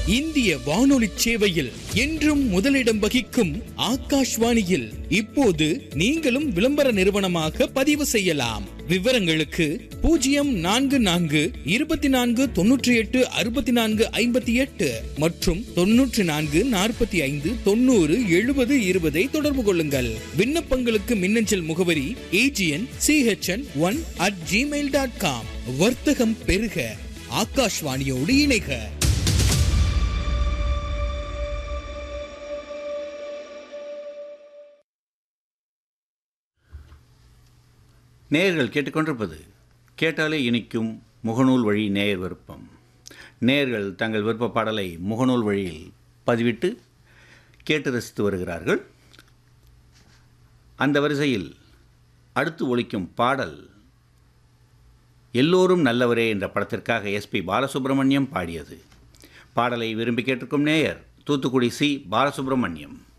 இந்திய வானொலி சேவையில் என்றும் முதலிடம் வகிக்கும் ஆகாஷ்வாணியில் இப்போது நீங்களும் விளம்பர நிறுவனமாக பதிவு செய்யலாம் விவரங்களுக்கு பூஜ்ஜியம் நான்கு நான்கு இருபத்தி நான்கு தொன்னூற்றி எட்டு அறுபத்தி நான்கு ஐம்பத்தி எட்டு மற்றும் தொன்னூற்றி நான்கு நாற்பத்தி ஐந்து தொண்ணூறு எழுபது இருபதை தொடர்பு கொள்ளுங்கள் விண்ணப்பங்களுக்கு மின்னஞ்சல் முகவரி AGN CHN one at Gmail dot com வர்த்தகம் பெருக ஆகாஷ்வாணியோடு இணைக நேயர்கள் கேட்டுக்கொண்டிருப்பது கேட்டாலே இனிக்கும் முகநூல் வழி நேயர் விருப்பம் நேயர்கள் தங்கள் விருப்ப பாடலை முகநூல் வழியில் பதிவிட்டு கேட்டு ரசித்து வருகிறார்கள் அந்த வரிசையில் அடுத்து ஒலிக்கும் பாடல் எல்லோரும் நல்லவரே என்ற படத்திற்காக எஸ்பி பாலசுப்ரமணியம் பாடியது பாடலை விரும்பி கேட்டிருக்கும் நேயர் தூத்துக்குடி சி பாலசுப்ரமணியம்